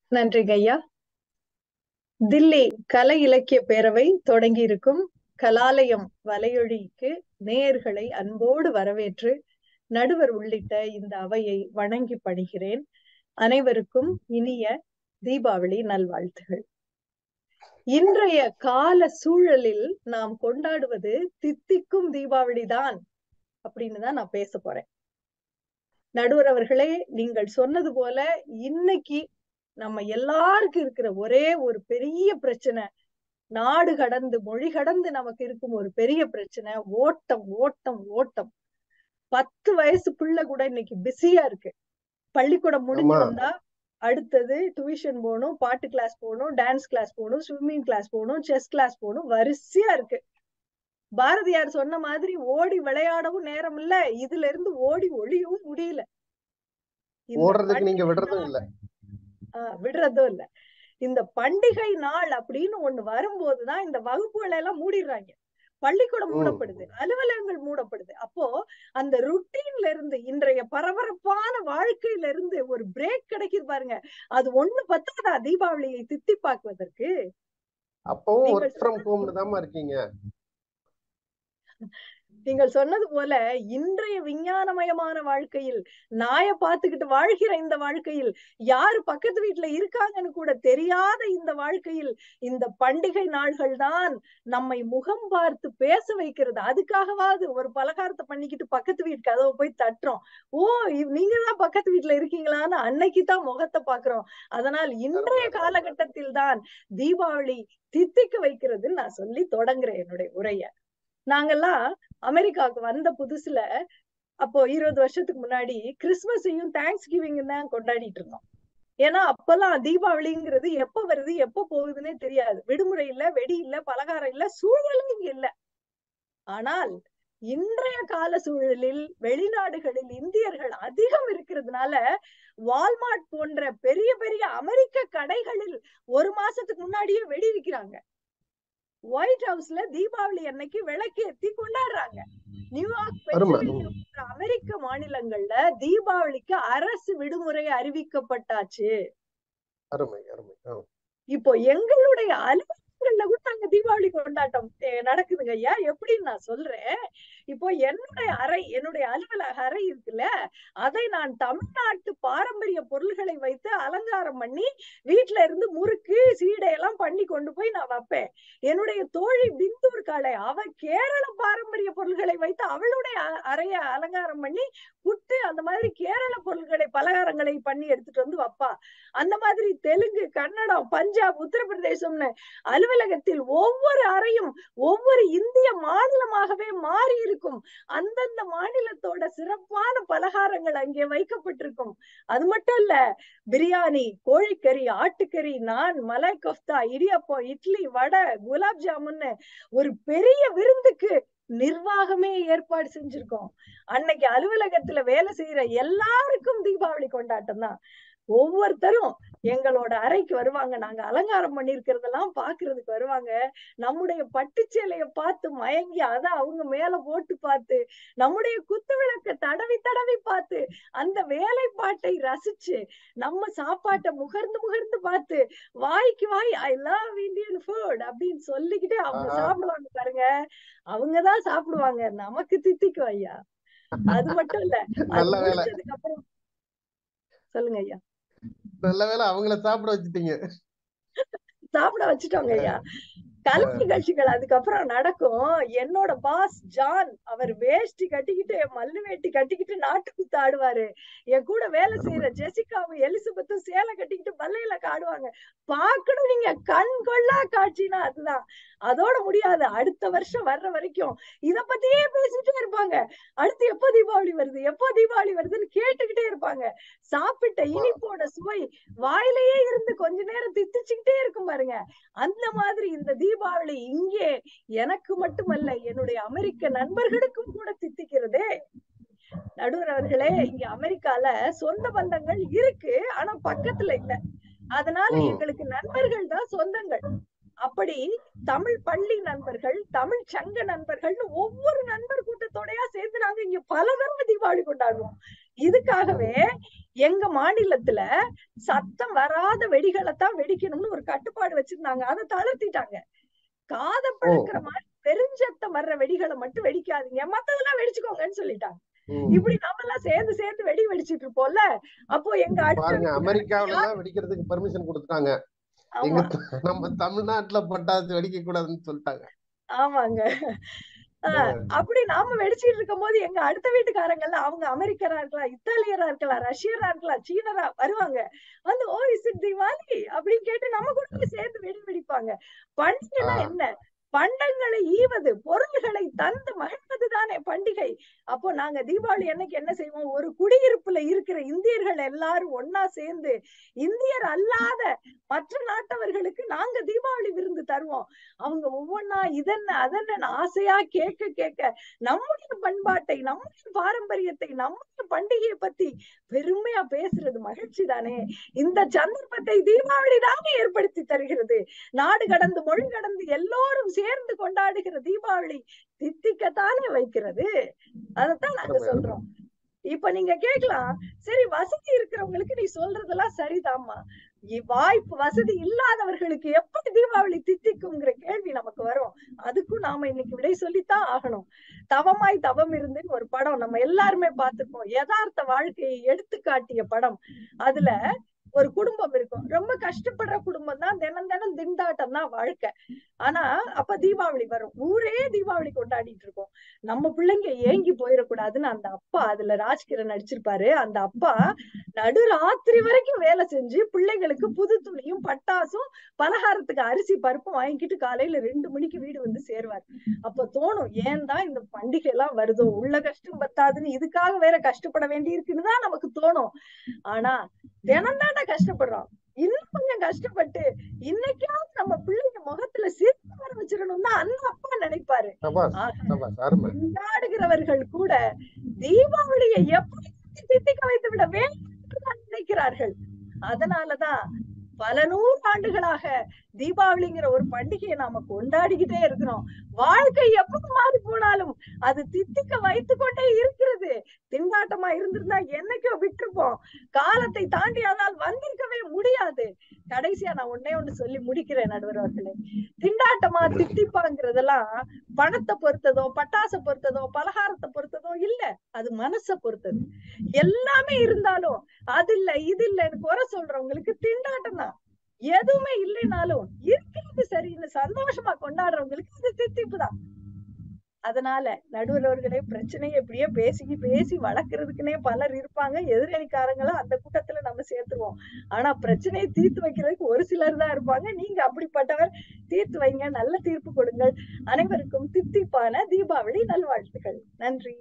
நன்றிங்க ஐயா தில்லி கலை இலக்கிய பேரவை தொடங்கி இருக்கும் கலாலயம் வலையொலிக்கு நேயர்களை அன்போடு வரவேற்று நடுவர் உள்ளிட்ட இந்த அவையை வணங்கி பணிகிறேன் அனைவருக்கும் இனிய தீபாவளி நல்வாழ்த்துகள் இன்றைய கால சூழலில் நாம் கொண்டாடுவது தித்திக்கும் தீபாவளி தான் அப்படின்னு தான் நான் பேச போறேன் நடுவர் அவர்களே நீங்கள் சொன்னது போல இன்னைக்கு நம்ம எல்லாருக்கும் இருக்கிற ஒரே ஒரு பெரிய பிரச்சனை நாடு கடந்து மொழி கடந்து நமக்கு இருக்கும் ஒரு பெரிய பிரச்சனை ஓட்டம் ஓட்டம் ஓட்டம் பத்து வயசு பிள்ளை கூட இன்னைக்கு பிஸியா இருக்கு பள்ளிக்கூடம் முடிஞ்சு ஆமா. வந்தா அடுத்தது டியூஷன் போகணும் பாட்டு கிளாஸ் போகணும் டான்ஸ் கிளாஸ் போகணும் ஸ்விம்மிங் கிளாஸ் போகணும் செஸ் கிளாஸ் போகணும் வரிசையா இருக்கு பாரதியார் சொன்ன மாதிரி ஓடி விளையாடவும் நேரம் இல்ல இதுல இருந்து ஓடி ஒளியவும் முடியல இந்த ஓடுறதுக்கு நீங்க விடுறதும் இல்ல ஆஹ் விடுறதும் இல்ல இந்த பண்டிகை நாள் அப்படின்னு ஒண்ணு வரும்போதுதான் இந்த வகுப்புகளை எல்லாம் மூடிடுறாங்க பள்ளிக்கூடம் ம். மூடப்படுது அலுவலகங்கள் மூடப்படுது அப்போ அந்த ருட்டீன்ல இருந்து இன்றைய பரபரப்பான வாழ்க்கையில இருந்து ஒரு பிரேக் கிடைக்குது பாருங்க அது ஒண்ணு பத்தாதா தீபாவளியை தித்திப்பாக்குவதற்கு அப்பவும் நீங்கள் ஒர்க் ஃப்ரம் ஹோம்னு தாமா இருக்கீங்க நீங்கள் சொன்னது போல இன்றைய விஞ்ஞானமயமான வாழ்க்கையில் நாய பார்த்துக்கிட்டு வாழ்கிற இந்த வாழ்க்கையில் யாரு பக்கத்து வீட்டுல இருக்காங்கன்னு கூட தெரியாத இந்த வாழ்க்கையில் இந்த பண்டிகை நாள்கள் தான் நம்மை முகம் பார்த்து பேச வைக்கிறது அதுக்காகவாது ஒரு பலகாரத்தை பண்ணிக்கிட்டு பக்கத்து வீட்டு கதவை போய் தட்டுறோம் ஓ இவ்- நீங்க தான் பக்கத்து வீட்டுல இருக்கீங்களான்னு அன்னைக்கு தான் முகத்தை பாக்குறோம் அதனால் இன்றைய காலகட்டத்தில் தான் தீபாவளி தித்திக்க வைக்கிறதுன்னு நான் சொல்லி தொடங்குறேன் என்னுடைய உரைய நாங்கெல்லாம் அமெரிக்காவுக்கு வந்த புதுசுல அப்போ இருபது வருஷத்துக்கு முன்னாடி கிறிஸ்மஸையும் தேங்க்ஸ் கிவிங் தான் கொண்டாடிட்டு இருந்தோம் ஏன்னா அப்பெல்லாம் தீபாவளிங்கிறது எப்ப வருது எப்ப போகுதுன்னே தெரியாது விடுமுறை இல்ல வெடி இல்ல பலகாரம் இல்ல சூழலும் இங்க இல்ல ஆனால் இன்றைய கால சூழலில் வெளிநாடுகளில் இந்தியர்கள் அதிகம் இருக்கிறதுனால வால்மார்ட் போன்ற பெரிய பெரிய அமெரிக்க கடைகளில் ஒரு மாசத்துக்கு முன்னாடியே வெடி விக்கிறாங்க ஒயிட் ஹவுஸ்ல தீபாவளி அன்னைக்கு விளக்கேத்தி கொண்டாடுறாங்க நியூயார்க் அருமை. பென்சில்வேனியா போன்ற அமெரிக்க மாநிலங்கள்ல தீபாவளிக்கு அரசு விடுமுறை அறிவிக்கப்பட்டாச்சு அருமை அருமை ஆ. இப்போ எங்களுடைய அலுவலகங்கள்ல கூட நாங்க தீபாவளி கொண்டாட்டம் அஹ் நடக்குதுங்க ஐயா எப்படின்னு நான் சொல்றேன் இப்போ என்னுடைய அறை என்னுடைய அலுவலக அறை இருக்குல்ல அதை நான் தமிழ்நாட்டு பாரம்பரிய பொருள்களை வைத்து அலங்காரம் பண்ணி வீட்ல இருந்து முறுக்கு சீடை எல்லாம் பண்ணி கொண்டு போய் நான் வைப்பேன் என்னுடைய தோழி பிந்து இருக்காளே அவ கேரள பாரம்பரிய பொருள்களை வைத்து அவளுடைய அ- அறைய அலங்காரம் பண்ணி புட்டு அந்த மாதிரி கேரள பொருள்களை பலகாரங்களை பண்ணி எடுத்துட்டு வந்து வைப்பா அந்த மாதிரி தெலுங்கு கன்னடம் பஞ்சாப் உத்தரப்பிரதேசம்னு அலுவலகத்தில் ஒவ்வொரு அறையும் ஒவ்வொரு இந்திய மாநிலமாகவே மாறி இருக்கும் அந்தந்த மாநிலத்தோட சிறப்பான பலகாரங்கள் அங்கே வைக்கப்பட்டிருக்கும் அது மட்டும் இல்ல பிரியாணி கோழிக்கறி ஆட்டுக்கறி நான் மலாய் கோஃப்தா இடியப்பம் இட்லி வடை குலாப் ஜாமுன்னு ஒரு பெரிய விருந்துக்கு நிர்வாகமே ஏற்பாடு செஞ்சிருக்கோம் அன்னைக்கு அலுவலகத்துல வேலை செய்யற எல்லாருக்கும் தீபாவளி கொண்டாட்டம் தான் ஒவ்வொருத்தரும் எங்களோட அறைக்கு வருவாங்க நாங்க அலங்காரம் பண்ணிருக்கிறதெல்லாம் பாக்குறதுக்கு வருவாங்க நம்முடைய பட்டுச்சேலைய பார்த்து மயங்கி அதை அவங்க மேல போட்டு பார்த்து நம்முடைய குத்து விளக்க தடவி தடவி பார்த்து அந்த வேலைப்பாட்டை ரசிச்சு நம்ம சாப்பாட்டை முகர்ந்து முகர்ந்து பார்த்து வாய்க்கு வாய் ஐ லவ் இந்தியன் ஃபுட் அப்படின்னு சொல்லிக்கிட்டே அவங்க ஆஹா. சாப்பிடுவாங்க பாருங்க அவங்கதான் சாப்பிடுவாங்க நமக்கு தித்திக்கும் ஐயா அது மட்டும் இல்ல அது நல்ல வேலை முடிச்சதுக்கு அப்புறம் சொல்லுங்க ஐயா நல்ல வேலை அவங்கள சாப்பிட வச்சுட்டீங்க சாப்பிட வச்சுட்டோங்க ஐயா கலை நிகழ்ச்சிகள் அதுக்கப்புறம் நடக்கும் என்னோட பாஸ் ஜான் அவர் வேஷ்டி கட்டிக்கிட்டு மல்லு வேட்டி கட்டிக்கிட்டு நாட்டு குத்து ஆடுவாரு என் கூட வேலை செய்யற ஜெசிகாவும் எலிசபெத்தும் சேலை கட்டிக்கிட்டு பல்லையில ஆடுவாங்க பார்க்கணும் நீங்க கண் கொள்ளா காட்சினா அதுதான் அதோட முடியாது அடுத்த வருஷம் வர்ற வரைக்கும் இத பத்தியே பேசிட்டே இருப்பாங்க அடுத்து எப்போ தீபாவளி வருது எப்போ தீபாவளி வருதுன்னு கேட்டுக்கிட்டே இருப்பாங்க சாப்பிட்ட இனிப்போட சுவை வாயிலேயே இருந்து கொஞ்ச நேரம் தித்திச்சுக்கிட்டே இருக்கும் பாருங்க அந்த மாதிரி இந்த தீபாவளி இங்கே எனக்கு மட்டுமல்ல என்னுடைய அமெரிக்க நண்பர்களுக்கும் கூட தித்திக்கிறதே நடுவர் அவர்களே இங்க அமெரிக்கால சொந்த பந்தங்கள் இருக்கு ஆனா பக்கத்துல இல்ல அதனால ம். எங்களுக்கு நண்பர்கள் தான் சொந்தங்கள் அப்படி தமிழ் பள்ளி நண்பர்கள் தமிழ் சங்க நண்பர்கள்னு ஒவ்வொரு நண்பர் கூட்டத்தோடயா சேர்ந்து நாங்க இங்க பல தடவை தீபாவளி கொண்டாடுவோம் இதுக்காகவே எங்க மாநிலத்துல சத்தம் வராத வெடிகளை தான் வெடிக்கணும்னு ஒரு கட்டுப்பாடு வச்சிருந்தாங்க அதை தளர்த்திட்டாங்க காத பழக்கிற மாதிரி பெருஞ்சத்தம் வர்ற வெடிகளை மட்டும் வெடிக்காதீங்க மத்ததெல்லாம் வெடிச்சுக்கோங்கன்னு சொல்லிட்டாங்க ம். இப்படி நாம எல்லாம் சேர்ந்து சேர்ந்து வெடி வெடிச்சிட்டு இருப்போம்ல அப்போ எங்க அடுத்த பாருங்க வீட்டுக்காரங்க அமெரிக்காவுல யார் எல்லாம் வெடிக்கிறதுக்கு பெர்மிஷன் கொடுத்துட்டாங்க எங்க ஆமா த- நம்ம தமிழ்நாட்டுல பட்டாசு வெடிக்க கூடாதுன்னு சொல்லிட்டாங்க ஆமாங்க ஆஹ் அப்படி நாம வெடிச்சிட்டு இருக்கும் போது எங்க அடுத்த வீட்டுக்காரங்கல்ல அவங்க அமெரிக்கரா இருக்கலாம் இத்தாலியரா இருக்கலாம் ரஷ்யரா இருக்கலாம் சீனரா வருவாங்க வந்து ஓ இஸ் இட் தீபாவளி அப்படின்னு கேட்டு நம்ம கூட போய் சேர்ந்து வெடி வெடிப்பாங்க பண்டிகைனா ஆஹ் என்ன பண்டங்களை ஈவது பொருள்களை தந்து மகிழ்வது தானே பண்டிகை அப்போ நாங்க தீபாவளி அன்னைக்கு என்ன செய்வோம் ஒரு குடியிருப்புல இருக்கிற இந்தியர்கள் எல்லாரும் ஒன்னா சேர்ந்து இந்தியர் அல்லாத மற்ற நாட்டவர்களுக்கு நாங்க தீபாவளி விருந்து தருவோம் அவங்க ஒவ்வொன்னா இதென்ன அதென்ன ஆசையா கேட்க கேட்க நம்முடைய பண்பாட்டை நம்முடைய பாரம்பரியத்தை நம்முடைய பண்டிகையை பத்தி பெருமையா பேசுறது மகிழ்ச்சி தானே இந்த சந்தர்ப்பத்தை தீபாவளி தானே ஏற்படுத்தி தருகிறது நாடு கடந்து மொழி கடந்து எல்லோரும் சேர்ந்து கொண்டாடுகிற தீபாவளி தித்திக்கத்தானே வைக்கிறது அதத்தான் நாங்க அருமை அருமை சொல்றோம் இப்ப நீங்க கேட்கலாம் சரி வசதி இருக்கிறவங்களுக்கு நீ சொல்றதெல்லாம் சரிதாம்மா இ- வாய்ப்பு வசதி இல்லாதவர்களுக்கு எப்படி தீபாவளி தித்திக்குங்கிற கேள்வி நமக்கு வரும் அதுக்கும் நாம இன்னைக்கு விடை சொல்லித்தான் ஆகணும் தவமாய் தவம் இருந்துன்னு ஒரு படம் நம்ம எல்லாருமே பார்த்திருப்போம் யதார்த்த வாழ்க்கையை எடுத்து காட்டிய படம் அதுல ஒரு குடும்பம் இருக்கும் ரொம்ப கஷ்டப்படுற குடும்பம் தான் தினம் தினம் திண்டாட்டம் தான் வாழ்க்கை ஆனா அப்ப தீபாவளி வரும் ஊரே தீபாவளி கொண்டாடிட்டு இருக்கோம் நம்ம பிள்ளைங்க ஏங்கி போயிடக்கூடாதுன்னு அந்த அப்பா அதுல ராஜ்கிரண் நடிச்சிருப்பாரு அந்த அப்பா நடுராத்திரி வரைக்கும் வேலை செஞ்சு பிள்ளைங்களுக்கு புது துணியும் பட்டாசும் பலகாரத்துக்கு அரிசி பருப்பும் வாங்கிட்டு காலையில ரெண்டு மணிக்கு வீடு வந்து சேருவார் அப்ப தோணும் ஏன் தான் இந்த பண்டிகை எல்லாம் வருதோ உள்ள கஷ்டம் பத்தாதுன்னு இதுக்காக வேற கஷ்டப்பட வேண்டி இருக்குன்னு தான் நமக்கு தோணும் ஆனா தினம் தானே கஷ்டப்படுறோம் இன்னும் கொஞ்சம் கஷ்டப்பட்டு இன்னைக்காவது நம்ம பிள்ளைங்க முகத்துல சிரிப்பு வர வச்சிடணும் தான் அந்த அப்பா நினைப்பாரு சபாஸ் ஆக சபாஸ் அருமை கொண்டாடுகிறவர்கள் கூட தீபாவளியை எப்படி தித்திக்க வைத்து விட வேண்டும் என்றுதான் நினைக்கிறார்கள் அதனாலதான் பல நூறு ஆண்டுகளாக தீபாவளிங்கிற ஒரு பண்டிகையை நாம கொண்டாடிக்கிட்டே இருக்கிறோம் வாழ்க்கை எப்ப மாறி போனாலும் அது தித்திக்க வைத்து கொண்டே இருக்கிறது திண்டாட்டமா இருந்திருந்தா என்னைக்கோ விட்டுருப்போம் காலத்தை தாண்டி ஆனால் வந்திருக்கவே முடியாது கடைசியா நான் ஒன்னே ஒண்ணு சொல்லி முடிக்கிறேன் நடுவர் அவர்களே திண்டாட்டமா தித்திப்பாங்கிறதெல்லாம் பணத்தை பொறுத்ததோ பட்டாசை பொறுத்ததோ பலகாரத்தை பொறுத்ததோ இல்ல அது மனசை பொறுத்தது எல்லாமே இருந்தாலும் அது இல்ல இது இல்லைன்னு குறை சொல்றவங்களுக்கு திண்டாட்டம் தான் எதுவுமே இல்லைனாலும் இருக்கிறது சரின்னு சந்தோஷமா கொண்டாடுறவங்களுக்கு அது தித்திப்பு தான் அதனால நடுவர்களே பிரச்சனையை இப்படியே பேசி பேசி வளர்க்கறதுக்குன்னே பலர் இருப்பாங்க எதிரணிக்காரங்களும் அந்த கூட்டத்துல நம்ம சேர்த்துருவோம் ஆனா பிரச்சனையை தீர்த்து வைக்கிறதுக்கு ஒரு சிலர் தான் இருப்பாங்க நீங்க அப்படிப்பட்டவர் தீர்த்து வைங்க நல்ல தீர்ப்பு கொடுங்கள் அனைவருக்கும் தித்திப்பான தீபாவளி நல்வாழ்த்துக்கள் நன்றி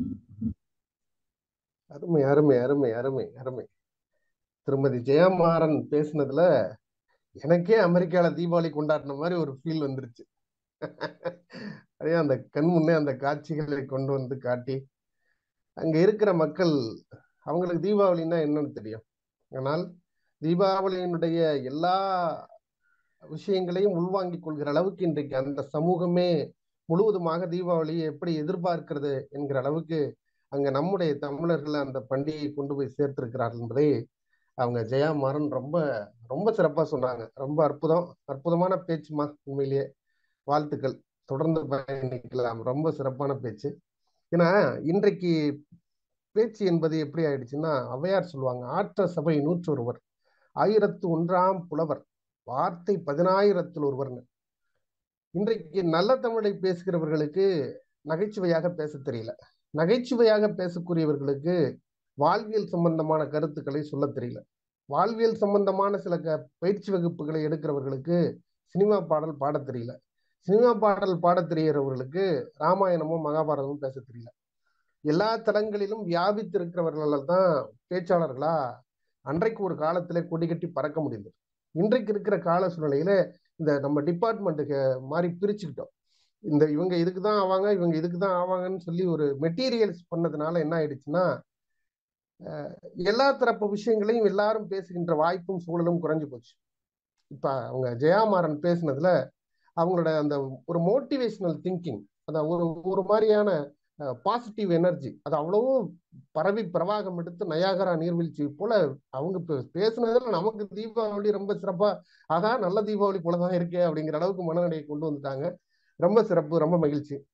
அருமை அருமை அருமை அருமை அருமை திருமதி ஜெயமாறன் பேசுனதுல எனக்கே அமெரிக்கால தீபாவளி கொண்டாடின மாதிரி ஒரு ஃபீல் வந்துருச்சு அதே அந்த கண் முன்னே அந்த காட்சிகளை கொண்டு வந்து காட்டி அங்க இருக்கிற மக்கள் அவங்களுக்கு தீபாவளின்னா என்னன்னு தெரியும் ஆனால் தீபாவளியினுடைய எல்லா விஷயங்களையும் உள்வாங்கிக் கொள்கிற அளவுக்கு இன்றைக்கு அந்த சமூகமே முழுவதுமாக தீபாவளியை எப்படி எதிர்பார்க்கிறது என்கிற அளவுக்கு அங்க நம்முடைய தமிழர்கள் அந்த பண்டிகையை கொண்டு போய் சேர்த்திருக்கிறார்கள் என்பதை அவங்க ஜெயா மாறன் ரொம்ப ரொம்ப சிறப்பா சொன்னாங்க ரொம்ப அற்புதம் அற்புதமான பேச்சுமா உண்மையிலேயே வாழ்த்துக்கள் தொடர்ந்து பயணிக்கலாம் ரொம்ப சிறப்பான பேச்சு ஏன்னா இன்றைக்கு பேச்சு என்பது எப்படி ஆயிடுச்சுன்னா ஔவையார் சொல்லுவாங்க ஆற்ற சபை நூற்றொருவர் ஆயிரத்து ஒன்றாம் புலவர் வார்த்தை பதினாயிரத்தில் ஒருவர்னு இன்றைக்கு நல்ல தமிழை பேசுகிறவர்களுக்கு நகைச்சுவையாக பேச தெரியல நகைச்சுவையாக பேசக்கூடியவர்களுக்கு வாழ்வியல் சம்பந்தமான கருத்துக்களை சொல்ல தெரியல வாழ்வியல் சம்பந்தமான சில க பயிற்சி வகுப்புகளை எடுக்கிறவர்களுக்கு சினிமா பாடல் பாட தெரியல சினிமா பாடல் பாட தெரிகிறவர்களுக்கு ராமாயணமும் மகாபாரதமும் பேச தெரியல எல்லா தளங்களிலும் வியாபித்திருக்கிறவர்களால் தான் பேச்சாளர்களா அன்றைக்கு ஒரு காலத்திலே கொடி கட்டி பறக்க முடிந்தது இன்றைக்கு இருக்கிற கால சூழ்நிலையில இந்த நம்ம டிபார்ட்மெண்ட்டுக்கு மாதிரி பிரிச்சுக்கிட்டோம் இந்த இவங்க இதுக்கு தான் ஆவாங்க இவங்க இதுக்கு தான் ஆவாங்கன்னு சொல்லி ஒரு மெட்டீரியல்ஸ் பண்ணதுனால என்ன ஆயிடுச்சுன்னா எல்லா தரப்பு விஷயங்களையும் எல்லாரும் பேசுகின்ற வாய்ப்பும் சூழலும் குறைஞ்சு போச்சு இப்ப அவங்க ஜெயாமாறன் பேசினதுல அவங்களோட அந்த ஒரு மோட்டிவேஷனல் திங்கிங் அந்த ஒரு ஒரு மாதிரியான பாசிட்டிவ் எனர்ஜி அது அவ்வளவு பரவி பிரவாகம் எடுத்து நயாகரா நீர்வீழ்ச்சி போல அவங்க பே- பேசுனதுல நமக்கு தீபாவளி ரொம்ப சிறப்பா அதான் நல்ல தீபாவளி போலதான் இருக்கே அப்படிங்கிற அளவுக்கு மனநிலையை கொண்டு வந்துட்டாங்க ரொம்ப சிறப்பு ரொம்ப மகிழ்ச்சி